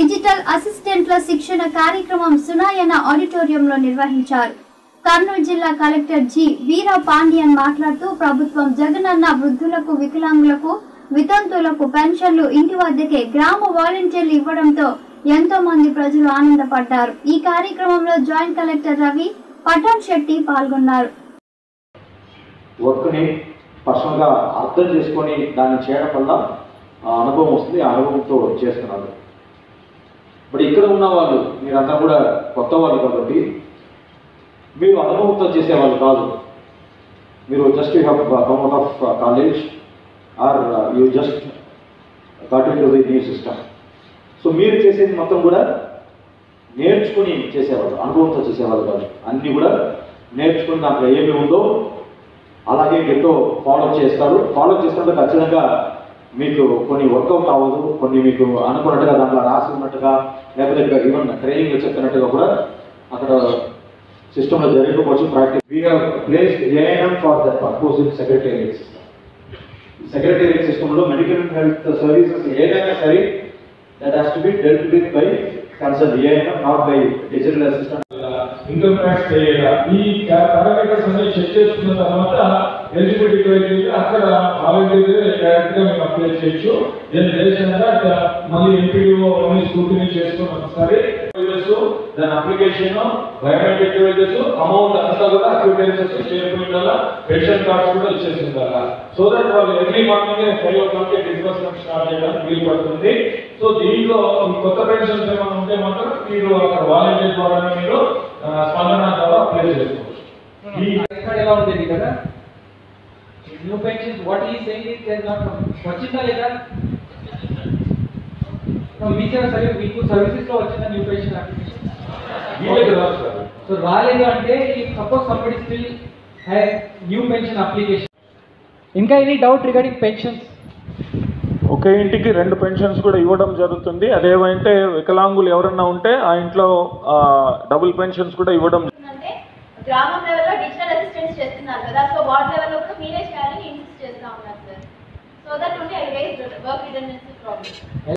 digital అసిస్టెంట్ల శిక్షణ కార్యక్రమం సునాయన ఆడిటోరియంలో నిర్వహించారు కర్నూలు జిల్లా కలెక్టర్ జి వీర పాండ్యన్ మాట్లాడుతూ ప్రభుత్వం జగనన్న వృద్ధులకు వికలాంగులకు వితంతువులకు పెన్షన్లు ఇంటి వద్దకే గ్రామ వాలంటీర్లు ఇవ్వడంతో ఎంతో మంది ప్రజలు ఆనందపడ్డారు ఈ కార్యక్రమంలో జాయింట్ కలెక్టర్ రవి పఠాన్ శెట్టి పాల్గొన్నారు వర్క్ని పర్సనల్గా అర్థం చేసుకొని దాన్ని చేయడం వల్ల ఆ అనుభవం వస్తుంది ఆ అనుభవంతో చేస్తున్నారు బట్ ఇక్కడ ఉన్న వాళ్ళు మీరంతా కూడా కొత్త వాళ్ళు కాబట్టి మీరు అనుభవంతో చేసేవాళ్ళు కాదు మీరు just you have come out of college or you just got in to the new system so మీరు చేసేది మొత్తం కూడా నేర్చుకుని చేసేవాళ్ళు అనుభవంతో చేసేవాళ్ళు కాదు అన్నీ కూడా నేర్చుకుని దాంట్లో ఏమి ఉందో అలాగే మీతో ఫాలో చేస్తారు ఫాలో చేసినప్పుడు ఖచ్చితంగా మీకు కొన్ని వర్కౌట్ అవ్వదు కొన్ని మీకు అనుకున్నట్టుగా దాంట్లో రాసి ఉన్నట్టుగా లేకపోతే ఈవెన్ ట్రైనింగ్ చెప్పినట్టుగా కూడా అక్కడ సిస్టంలో జరగకపోవచ్చు practice we have place ANM for that purpose in secretariat system secretariat సిస్టంలో మెడికల్ హెల్త్ సర్వీసెస్ ఏదైనా సరే that has to be dealt with by concern ANM not by digital assistant income tax చేయాలి ఈ పారామీటర్స్ అన్ని check చేసుకున్న తర్వాత eligibility criteria అక్కడ volunteer direct గా మేము అప్లై చేయొచ్చు నేను చేసిన మళ్ళీ ఎంపీడీఓ అన్ని స్కూటీని చేసుకుని ఒకసారి దాని అప్లికేషన్ బయోమెట్రిక్ డివైజెస్ అమౌంట్ అంతా కూడా అక్యూటెన్సెస్ షేర్ వల్ల పెన్షన్ కార్డ్స్ కూడా ఇచ్చేసి ఉండాలి సో దట్ వాళ్ళు early morning five o'clock disbursement start చేయడానికి వీలు పడుతుంది సో దీంట్లో ఈ కొత్త పెన్షన్స్ ఏమైనా ఉంటే మాత్రం మీరు అక్కడ వాలంటీర్ ద్వారా మీరు ఆ, స్పందన ద్వారా అప్లై చేసుకోవచ్చు ఈ ఇక్కడ ఎలా ఉండేది కదా న్యూ పెన్షన్ వాట్ ఈ సేయింగ్ ఇస్ దేర్ నాట్ వచ్చిందా లేదా మీ సేవ సర్వీస్ మీకు సర్వీసెస్ లో వచ్చిందా న్యూ పెన్షన్ అప్లికేషన్ వీళ్ళకి రాదు సార్ సో రాలేదు అంటే ఈ suppose somebody still have new pension application ఇంకా ఎనీ డౌట్ రిగార్డింగ్ పెన్షన్స్ ఒకే ఇంటికి రెండు పెన్షన్స్ కూడా ఇవ్వడం జరుగుతుంది అదేమంటే వికలాంగులు ఎవరన్నా ఉంటే ఆ ఇంట్లో డబుల్ పెన్షన్స్ కూడా ఇవ్వడం అంటే గ్రామం లెవెల్లో డిజిటల్ అసిస్టెన్స్ చేస్తున్నారు కదా సో వార్డ్ లెవెల్లో కూడా మీరే చేయాలని ఇన్సిస్ట్ చేస్తా ఉన్నారు sir so that only I raise work returns problem